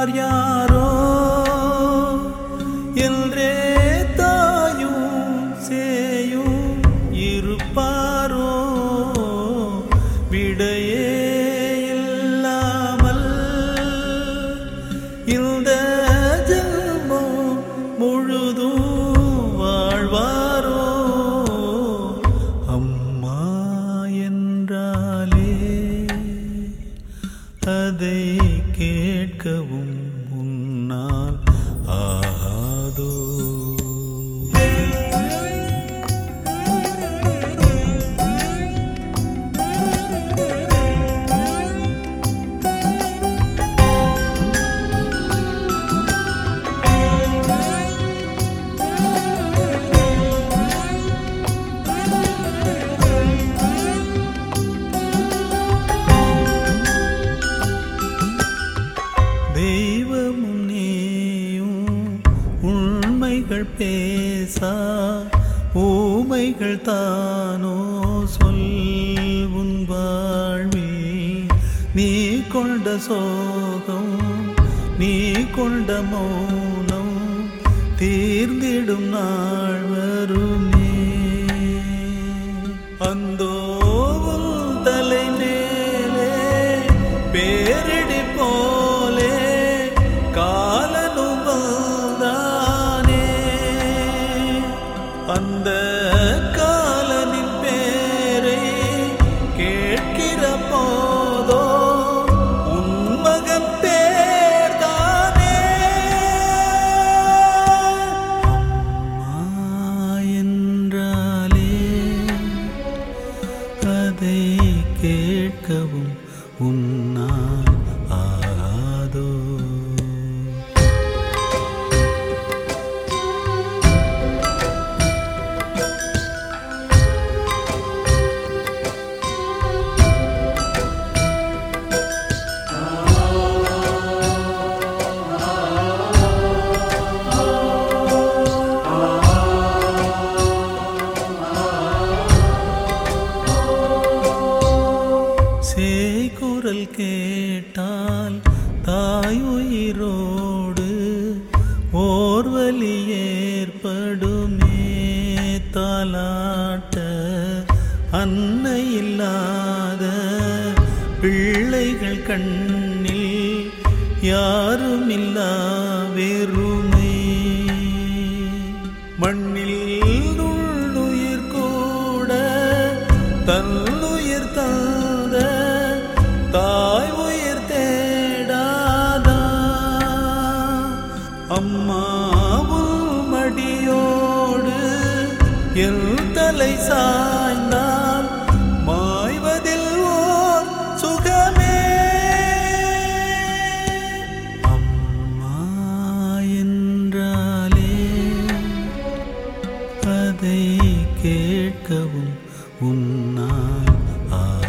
என்றார் யாரோ என்றே தாயும் சேயும் இருப்பாரோ விடையே இல்லாமல் இந்த ஜென்மம் முழுதும் வாழ்வாரோ அம்மா என்றாலே அதை கேட்கவும் முன்னால் ஆகாதோ தெய்வமும் நீயும் உண்மைகள் பேசா ஊமைகள் தானோ சொல் உன் வாழ்வில் நீ கொண்ட சோகம் நீ கொண்ட மௌனம் தீர்ந்திடும் நாள் வருமே அந்தோ உன் தலை மேலே பேரிடி போலே காலனும் வந்தானே அந்த காலனின் பேரை கேட்கிற போதோ உன் மகன் பேர்தானே அம்மா என்றாலே அதை கேட்கவும் உன்னால் ஆகாதோ சேய்குரல் கேட்டால் தாயுயிரோடு ஓர்வலி ஏற்படுமே தாலாட்ட அன்னை இல்லாத பிள்ளைகள் கண்ணில் யாருமில்லா வெறுமை மண்ணில் உள்ளுயிர் கூட தன்னுயிர் தாத தாய் உயிர் தேடாதா அம்மாவும் மடியோடு என் தலை சாய்ந்தால் மாய்வதில் ஓர் சுகமே அம்மா என்றாலே அதை கேட்கவும் உன்னால் ஆ